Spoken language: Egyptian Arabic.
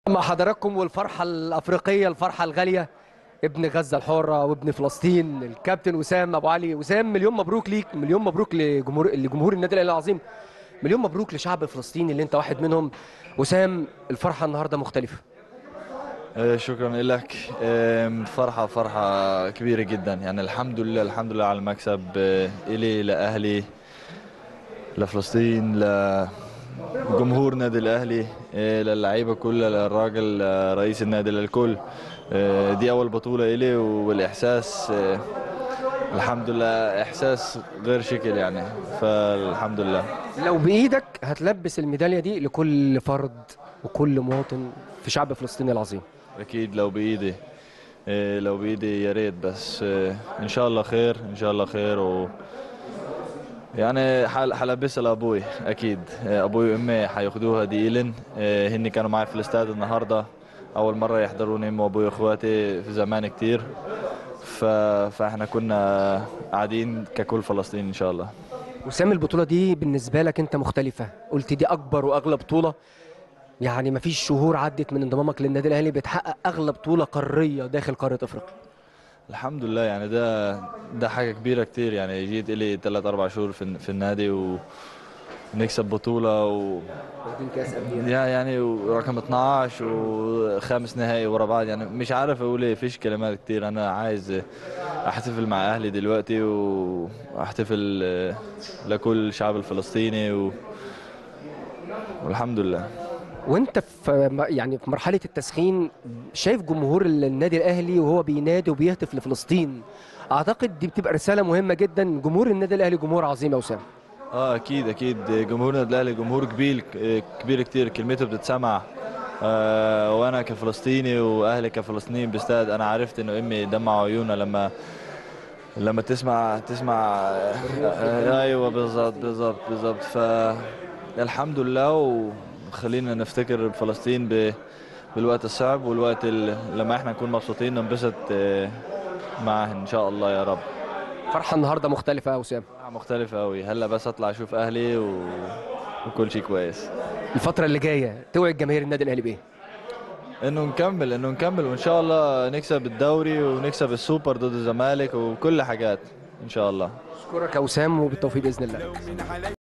مع حضراتكم والفرحة الأفريقية الفرحة الغالية ابن غزة الحرة وابن فلسطين الكابتن وسام أبو علي وسام مليون مبروك ليك مليون مبروك لجمهور لجمهور النادي الأهلي العظيم مليون مبروك لشعب فلسطين اللي أنت واحد منهم وسام الفرحة النهاردة مختلفة آه، شكرا لك آم، فرحة فرحة كبيرة جدا يعني الحمد لله الحمد لله على المكسب آه، إلي لأهلي لفلسطين لجمهور نادي الأهلي آه، للعيبة كلها للراجل آه، رئيس النادي للكل آه، دي أول بطولة إلي والإحساس آه، الحمد لله إحساس غير شكل يعني فالحمد لله لو بإيدك هتلبس الميدالية دي لكل فرد وكل مواطن في شعب فلسطين العظيم اكيد لو بايدي إيه لو بايدي يا ريت بس إيه ان شاء الله خير ان شاء الله خير و يعني حل- حلبسها لابوي اكيد إيه ابوي وامي حياخدوها دي إلن إيه هني كانوا معي في الاستاد النهارده اول مره يحضروني امي وابوي واخواتي في زمان كتير ف... فاحنا كنا قاعدين ككل فلسطين ان شاء الله وسام البطولة دي بالنسبة لك أنت مختلفة قلت دي أكبر وأغلى بطولة يعني مفيش شهور عدت من انضمامك للنادي الأهلي بتحقق أغلى بطولة قارية داخل قارة أفريقيا الحمد لله يعني ده ده حاجة كبيرة كتير يعني جيت إلي ثلاث أربع شهور في, في النادي ونكسب بطولة و واخدين كاس قبليها يا يعني ورقم 12 وخامس نهائي ورا بعض يعني مش عارف اقول ايه فيش كلمات كتير انا عايز احتفل مع اهلي دلوقتي واحتفل لكل الشعب الفلسطيني و... والحمد لله وانت في م- يعني في مرحله التسخين شايف جمهور النادي الاهلي وهو بينادي وبيهتف لفلسطين اعتقد دي بتبقى رساله مهمه جدا جمهور النادي الاهلي جمهور عظيم يا وسام اه اكيد اكيد جمهورنا الاهلي جمهور كبير كبير كتير كلمته بتتسمع آه وانا كفلسطيني واهلي كفلسطينيين باستاد انا عرفت انه امي دمع عيونها لما لما تسمع تسمع آه ايوه بالظبط بالظبط بالظبط فالحمد لله وخلينا نفتكر فلسطين ب بالوقت الصعب والوقت ال- لما احنا نكون مبسوطين ننبسط آه، معاهن ان شاء الله يا رب فرحه النهارده مختلفه يا وسام مختلفة قوي هلا بس اطلع اشوف اهلي و... وكل شيء كويس الفتره اللي جايه توعد جماهير النادي الاهلي بايه انه نكمل انه نكمل وان شاء الله نكسب الدوري ونكسب السوبر ضد الزمالك وكل حاجات ان شاء الله اشكرك يا وسام وبالتوفيق باذن الله